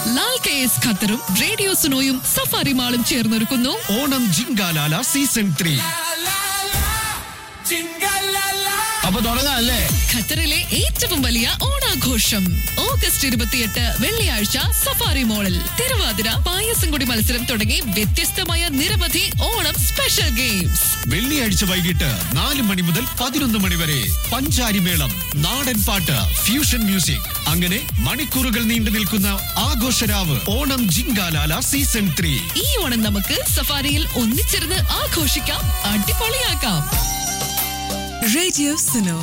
Lal K S ഖത്തറും radio സുനോയും safari മാളും ചേർന്നൊരുക്കുന്നു ഓണം ജിങ്കാലാല സീസൺ ത്രീ അപ്പൊ തുടങ്ങാല്ലേ ഖത്തറിലെ ഏറ്റവും വലിയ ഓണാഘോഷം ഓഗസ്റ്റ് ഇരുപത്തിയെട്ട് വെള്ളിയാഴ്ച സഫാരി മോളിൽ തിരുവാതിര പായസംകുടി മത്സരം തുടങ്ങി വ്യത്യസ്തമായ നിരവധി ഓണം സ്പെഷ്യൽ ഗെയിംസ് വെള്ളിയാഴ്ച വൈകിട്ട് നാല് മണി മുതൽ പതിനൊന്ന് മണി വരെ പഞ്ചാരിമേളം നാടൻ പാട്ട് ഫ്യൂഷൻ മ്യൂസിക് അങ്ങനെ മണിക്കൂറുകൾ നീണ്ടു നിൽക്കുന്ന ആഘോഷരാവ് ഓണം ജിങ്കാലാല സീസൺ ത്രീ ഈ ഓണം നമുക്ക് സഫാരിയിൽ ഒന്നിച്ചിരുന്ന് ആഘോഷിക്കാം അടിപൊളിയാക്കാം Radio Suno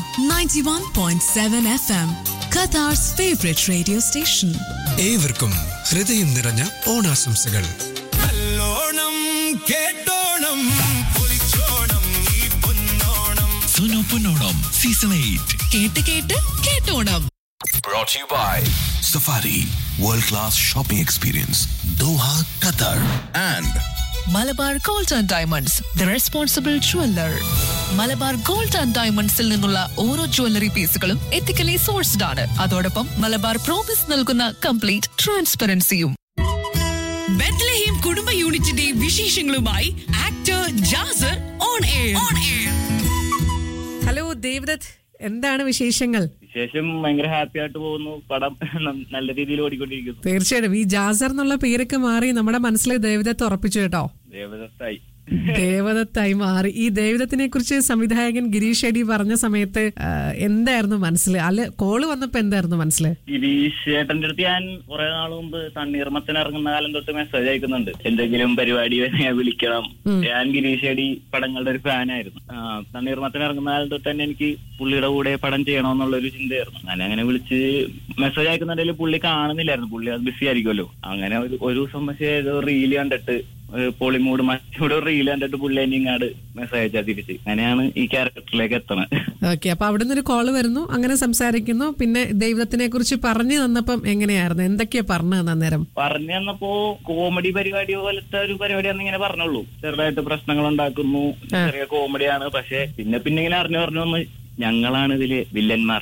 91.7 FM, Qatar's favorite radio station. ഏവർക്കും ഹൃദയം നിറഞ്ഞ ഓണാശംസകൾ നല്ലോണം കേട്ടോണം പൊളിച്ചോണം ഈ പൊന്നോണം സുനോ പൊന്നോണം സീസൺ എയ്റ്റ് കേട്ട് കേട്ട് കേട്ടോണം brought to you by Safari World Class Shopping Experience Doha, Qatar and Malabar gold and diamonds the responsible jeweller Malabar gold and ഡയമണ്ട്സിൽ നിന്നുള്ള ഓരോ ജ്വല്ലറി പീസുകളും എത്തിക്കലി സോഴ്സ്ഡ് ആണ് അതോടൊപ്പം മലബാർ പ്രോമിസ് നൽകുന്ന കംപ്ലീറ്റ് ട്രാൻസ്പെറൻസിയും ബെത്ലഹീം കുടുംബ യൂണിറ്റിന്റെ വിശേഷങ്ങളുമായി actor Jasar on air on air hello Devadath എന്താണ് വിശേഷങ്ങൾ വിശേഷം ഭയങ്കര ഹാപ്പി ആയിട്ട് പോകുന്നു പടം ന- നല്ല രീതിയിൽ ഓടിക്കൊണ്ടിരിക്കുന്നു തീർച്ചയായിട്ടും ഈ ജാസർ എന്നുള്ള പേരൊക്കെ മാറി നമ്മുടെ മനസ്സിൽ ദേവദത്ത് ഉറപ്പിച്ചു കേട്ടോ ദേവദത്തായി ദേവദത്തായി മാറി ഈ ദേവദത്തിനെ കുറിച്ച് സംവിധായകൻ ഗിരീഷ് ഷെഡി പറഞ്ഞ സമയത്ത് ആ, എന്തായിരുന്നു മനസ്സിൽ അല്ല കോള് വന്നപ്പോ എന്തായിരുന്നു മനസ്സിൽ ഗിരീഷ് ചേട്ടന്റെ അടുത്ത് ഞാൻ കുറെ നാൾ മുമ്പ് തണ്ണീർമത്തിന് ഇറങ്ങുന്ന കാലം തൊട്ട് മെസ്സേജ് അയക്കുന്നുണ്ട് എന്തെങ്കിലും പരിപാടി ഞാൻ വിളിക്കണം ഞാൻ ഗിരീഷ് ചേടി പടങ്ങളുടെ ഒരു ഫാനായിരുന്നു ആ, തണ്ണീർമത്തിന് ഇറങ്ങുന്ന കാലം തൊട്ട് തന്നെ എനിക്ക് പുള്ളിയുടെ കൂടെ പടം ചെയ്യണമെന്നുള്ള ഒരു ചിന്തയായിരുന്നു ഞാൻ അങ്ങനെ വിളിച്ച് മെസ്സേജ് അയക്കുന്നുണ്ടെങ്കിൽ പുള്ളി കാണുന്നില്ലായിരുന്നു പുള്ളി അത് ബിസി ആയിരിക്കുമല്ലോ അങ്ങനെ ഒരു ഒരു ദിവസം പക്ഷേ ഏതോ റീല് കണ്ടിട്ട് ഏഹ് പോളിമൂഡ് മറ്റൂടെ റീല് കണ്ടിട്ട് പുള്ളി എന്നെ ഇങ്ങാട് മെസ്സേജ് അയച്ചാൽ തിരിച്ച് അങ്ങനെയാണ് ഈ ക്യാരക്ടറിലേക്ക് എത്തണത് ഓക്കെ അപ്പൊ അവിടെ ഒരു കോള് വരുന്നു അങ്ങനെ സംസാരിക്കുന്നു പിന്നെ ദൈവത്തിനെ കുറിച്ച് പറഞ്ഞു തന്നപ്പം എങ്ങനെയായിരുന്നു എന്തൊക്കെയാ പറഞ്ഞു തന്നെ അന്നേരം പറഞ്ഞു തന്നപ്പോ കോമഡി പരിപാടി പോലത്തെ ഒരു പരിപാടിയാന്ന് ഇങ്ങനെ പറഞ്ഞുള്ളൂ ചെറുതായിട്ട് പ്രശ്നങ്ങൾ ഉണ്ടാക്കുന്നു ചെറിയ കോമഡിയാണ് പക്ഷെ പിന്നെ പിന്നെ ഇങ്ങനെ അറിഞ്ഞു പറഞ്ഞു വന്ന് ഞങ്ങളാണ് ഇതില് വില്ലന്മാർ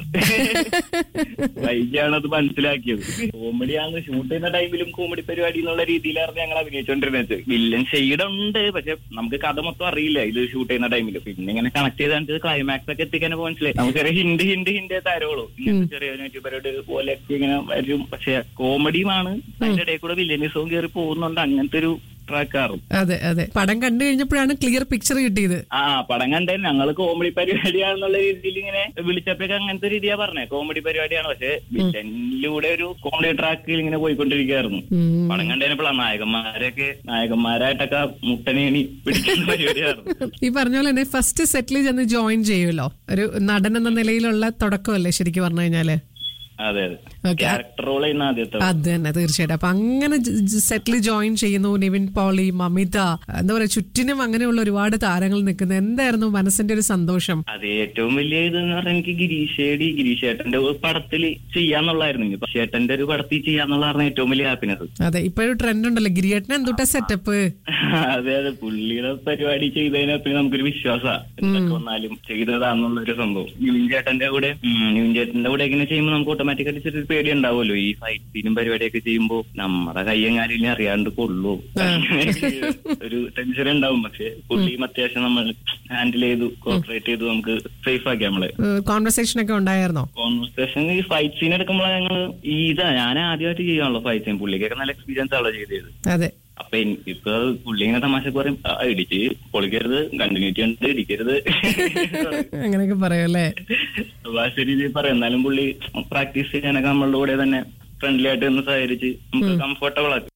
വൈകിയാണ് അത് മനസ്സിലാക്കിയത് കോമഡിയാണ് ഷൂട്ട് ചെയ്യുന്ന ടൈമിലും കോമഡി പരിപാടി എന്നുള്ള രീതിയിലാണ് ഞങ്ങൾ അഭിനയിച്ചുകൊണ്ടിരുന്നത് വില്ലൻ ഷെയ്ഡ് ഉണ്ട് പക്ഷെ നമുക്ക് കഥ മൊത്തം അറിയില്ല ഇത് ഷൂട്ട് ചെയ്യുന്ന ടൈമിൽ പിന്നെ ഇങ്ങനെ കണക്ട് ചെയ്താണ്ട് ക്ലൈമാക്സ് ഒക്കെ എത്തിക്കാൻ മനസ്സിലായി നമുക്ക് ചെറിയ ഹിന്റ് ഹിന്റ് ഹിന്റ് തരുള്ളൂ ഇങ്ങനത്തെ ചെറിയ നെറ്റ് പരിപാടി പോലെയൊക്കെ ഇങ്ങനെ വരും പക്ഷെ കോമഡിയുമാണ് അതിന്റെ ഇടയിൽ കൂടെ വില്ലനിസവും കയറി പോകുന്നുണ്ട് അങ്ങനത്തെ ഒരു ട്രാക്കാറും അതെ അതെ പടം കണ്ടു കഴിഞ്ഞപ്പോഴാണ് ക്ലിയർ പിക്ചർ കിട്ടിയത് ആ പടം കണ്ടേ ഞങ്ങള് കോമഡി പരിപാടിയാണെന്നുള്ള രീതിയിൽ ഇങ്ങനെ വിളിച്ചപ്പോഴൊക്കെ അങ്ങനത്തെ രീതിയാ പറഞ്ഞേ കോമഡി പരിപാടിയാണ് പക്ഷെ വില്ലനിലൂടെ ഒരു കോമഡി ട്രാക്കിൽ ഇങ്ങനെ പോയിക്കൊണ്ടിരിക്കുകയായിരുന്നു പടം കണ്ടതിനപ്പോഴാണ് നായകന്മാരൊക്കെ നായകന്മാരായിട്ടൊക്കെ മുട്ടനേണി പിടിക്കുന്ന പരിപാടിയായിരുന്നു ഈ പറഞ്ഞ പോലെ തന്നെ ഫസ്റ്റ് സെറ്റിൽ ചെന്ന് ജോയിൻ ചെയ്യുമല്ലോ ഒരു നടൻ എന്ന നിലയിലുള്ള തുടക്കമല്ലേ ശരിക്കും പറഞ്ഞു കഴിഞ്ഞാല് അതെ അതെ Okay. ക്യാരക്ടർ റോൾ ചെയ്യുന്ന ആദ്യത്തെ അത് തന്നെ തീർച്ചയായിട്ടും അപ്പൊ അങ്ങനെ സെറ്റിൽ ജോയിൻ ചെയ്യുന്നു നിവിൻ പോളി മമിത എന്താ പറയാ ചുറ്റിനും അങ്ങനെയുള്ള ഒരുപാട് താരങ്ങൾ നിൽക്കുന്നു എന്തായിരുന്നു മനസ്സിന്റെ ഒരു സന്തോഷം അത് ഏറ്റവും വലിയ ഇതെന്ന് പറഞ്ഞാൽ എനിക്ക് ഗിരീഷേടി ഗിരീഷേട്ടന്റെ ഒരു പടത്തിൽ ചെയ്യാന്നുള്ളായിരുന്നു ഇനി ചേട്ടന്റെ ഒരു പടത്തിൽ ചെയ്യാന്നുള്ളതാണ് ഏറ്റവും വലിയ ഹാപ്പിനെസ് അതെ ഇപ്പൊ ഒരു ട്രെൻഡ് ഉണ്ടല്ലോ ഗിരിയേട്ടൻ എന്തുട്ടാ സെറ്റപ്പ് അതെ അതെ പുള്ളിയുടെ പരിപാടി ചെയ്തതിനെ പിന്നെ നമുക്കൊരു വിശ്വാസമാണ് എന്തൊക്കെ വന്നാലും ചെയ്തതാന്നുള്ള ഒരു സംഭവം ന്യൂൻ ചേട്ടന്റെ കൂടെ ഉം, ന്യൂൻ ചേട്ടന്റെ കൂടെ ഇങ്ങനെ ചെയ്യുമ്പോൾ നമുക്ക് ഓട്ടോമാറ്റിക്കായിട്ട് ചെറിയൊരു പേടി ഉണ്ടാവുമല്ലോ ഈ ഫൈറ്റിനും പരിപാടിയൊക്കെ ചെയ്യുമ്പോൾ നമ്മുടെ കയ്യെങ്ങാനും അറിയാണ്ട് കൊള്ളൂ ഒരു ടെൻഷൻ ഉണ്ടാവും പക്ഷെ പുള്ളിയും അത്യാവശ്യം നമ്മൾ ഹാൻഡിൽ ചെയ്തു കോപ്പറേറ്റ് ചെയ്തു നമുക്ക് സേഫ് ആക്കി നമ്മളെ കോൺവെർസേഷൻ ഒക്കെ ഉണ്ടായിരുന്നോ കോൺവെർസേഷൻ ഈ ഫൈറ്റ് സീൻ എടുക്കുമ്പോൾ ഞങ്ങൾ ഈ ഇതാ ഞാൻ ആദ്യമായിട്ട് ചെയ്യാണല്ലോ ഫൈറ്റ് സീൻ പുള്ളിക്കൊക്കെ നല്ല എക്സ്പീരിയൻസ് ആണല്ലോ ചെയ്തത് അതെ അപ്പൊ എനി- ഇപ്പൊ പുള്ളി ഇങ്ങനെ തമാശക്ക് പറയും "ആ, ഇടിച്ച് പൊളിക്കരുത് കണ്ടിന്യൂറ്റി ഉണ്ട് ഇടിക്കരുത് അങ്ങനെയൊക്കെ പറയല്ലേ ഭാഷ രീതിയിൽ പറയും എന്നാലും പുള്ളി പ്രാക്ടീസ് ചെയ്യാനൊക്കെ നമ്മളുടെ കൂടെ തന്നെ ഫ്രണ്ട്ലി ആയിട്ട് നിന്ന് സഹകരിച്ച് നമുക്ക് കംഫർട്ടബിൾ ആക്കി